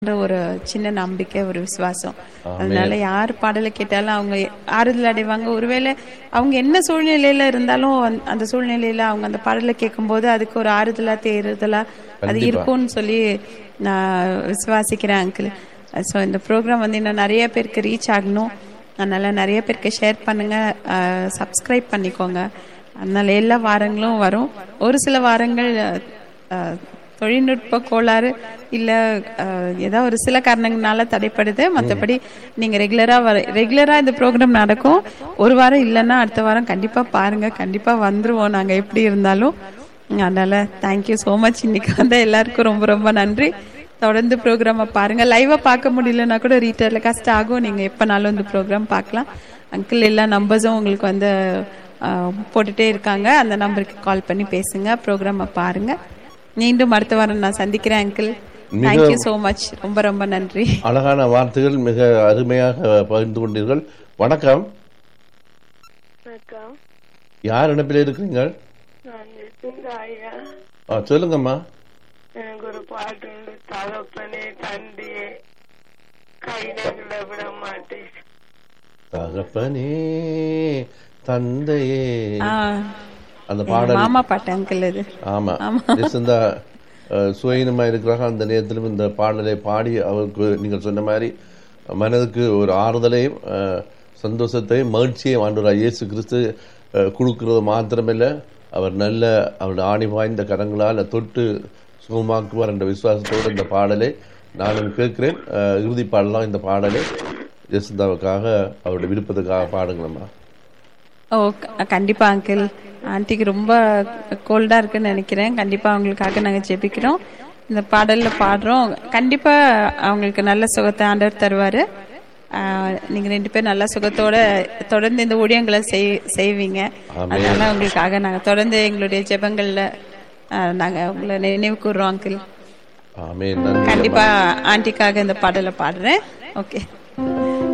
ஒரு சின்ன நம்பிக்கை ஒரு விசுவாசம் அதனால யார் பாடலை கேட்டாலும் அவங்க ஆறுதல் அடைவாங்க ஒருவேளை அவங்க என்ன சூழ்நிலையில இருந்தாலும் அந்த- அந்த சூழ்நிலையில அவங்க அந்த பாடலை கேட்கும்போது அதுக்கு ஒரு ஆறுதலா தேறுதலா அது இருக்கும்னு சொல்லி நான் விசுவாசிக்கிறேன் அங்கிள் ஸோ இந்த ப்ரோக்ராம் வந்து இன்னும் நிறைய பேருக்கு ரீச் ஆகணும் அதனால நிறைய பேருக்கு ஷேர் பண்ணுங்க சப்ஸ்கிரைப் பண்ணிக்கோங்க அதனால எல்லா வாரங்களும் வரும் ஒரு சில வாரங்கள் அஹ், தொழில்நுட்ப கோளாறு இல்ல அஹ், ஏதோ ஒரு சில காரணங்களால தடைப்படுது மத்தபடி நீங்க ரெகுலரா வர ரெகுலரா இந்த ப்ரோக்ராம் நடக்கும் ஒரு வாரம் இல்லைன்னா அடுத்த வாரம் கண்டிப்பா பாருங்க கண்டிப்பா வந்துருவோம் நாங்க எப்படி இருந்தாலும் அதனால தேங்க்யூ ஸோ மச் இன்னைக்கு வந்த எல்லாருக்கும் ரொம்ப ரொம்ப நன்றி தொடர்ந்து ப்ரோக்ராமை பாருங்க லைவா பார்க்க முடியலன்னா கூட ரீட்டர்ல கஷ்டம் ஆகும் நீங்க எப்பனாலும் இந்த ப்ரோக்ராம் பார்க்கலாம் அங்கிள் எல்லா நம்பர்ஸும் உங்களுக்கு வந்து அஹ், போட்டுட்டே இருக்காங்க அந்த நம்பருக்கு கால் பண்ணி பேசுங்க ப்ரோக்ராமை பாருங்க மீண்டும் அடுத்த வாரம் நான் சந்திக்கிறேன் அங்கிள் தேங்க்யூ ஸோ மச் ரொம்ப ரொம்ப நன்றி அழகான வார்த்தைகள் மிக அருமையாக பகிர்ந்து கொண்டீர்கள் வணக்கம் வணக்கம் யார் இணைப்பில் இருக்கிறீங்க நான் நிற்கின்ற ஐயா ஆ, சொல்லுங்கம்மா எனக்கு ஒரு பாட்டு உண்டு தகப்பனே தந்தையே கைதங்களை விட மாட்டேன் தகப்பனே தந்தையே ஆ, அந்த பாடல் மாமா பாட்டு அங்கிள் இது ஆமா ஜெசிந்தா அஹ், சுயநமா இருக்கிறாங்க அந்த நேரத்திலும் இந்த பாடலை பாடி அவருக்கு நீங்கள் சொன்ன மாதிரி மனதுக்கு ஒரு ஆறுதலையும் அஹ், சந்தோஷத்தையும் மகிழ்ச்சியையும் ஆண்டவராக இயேசு கிறிஸ்து அஹ், கொடுக்கிறது மாத்திரமில்ல அவர் நல்ல அவருடைய ஆணி வாய்ந்த கரங்களால் தொட்டு சுகமாக்குவார் என்ற விசுவாசத்தோடு இந்த பாடலை நானும் கேட்கிறேன் அஹ், இறுதி பாடலாம் இந்த பாடலை ஜெசிந்தாவுக்காக அவருடைய விருப்பத்துக்காக பாடுங்களம்மா ஓ க- கண்டிப்பா அங்கிள் ஆன்ட்டிக்கு ரொம்ப கோல்டா இருக்குன்னு நினைக்கிறேன் கண்டிப்பா அவங்களுக்காக நாங்க ஜெபிக்கிறோம் இந்த பாடல்ல பாடுறோம் கண்டிப்பா அவங்களுக்கு நல்ல சுகத்தை ஆண்டவர் தருவாரு ஆஹ், நீங்க ரெண்டு பேரும் நல்ல சுகத்தோட தொடர்ந்து இந்த ஊழியங்களை செய்- செய்வீங்க அதனால உங்களுக்காக நாங்க தொடர்ந்து எங்களுடைய ஜெபங்கள்ல ஆஹ், நாங்க உங்களை நினைவு கூறுறோம் அங்கிள் ஆமே நன்றி கண்டிப்பா ஆன்ட்டிக்காக இந்த பாடலை பாடுறேன் ஓகே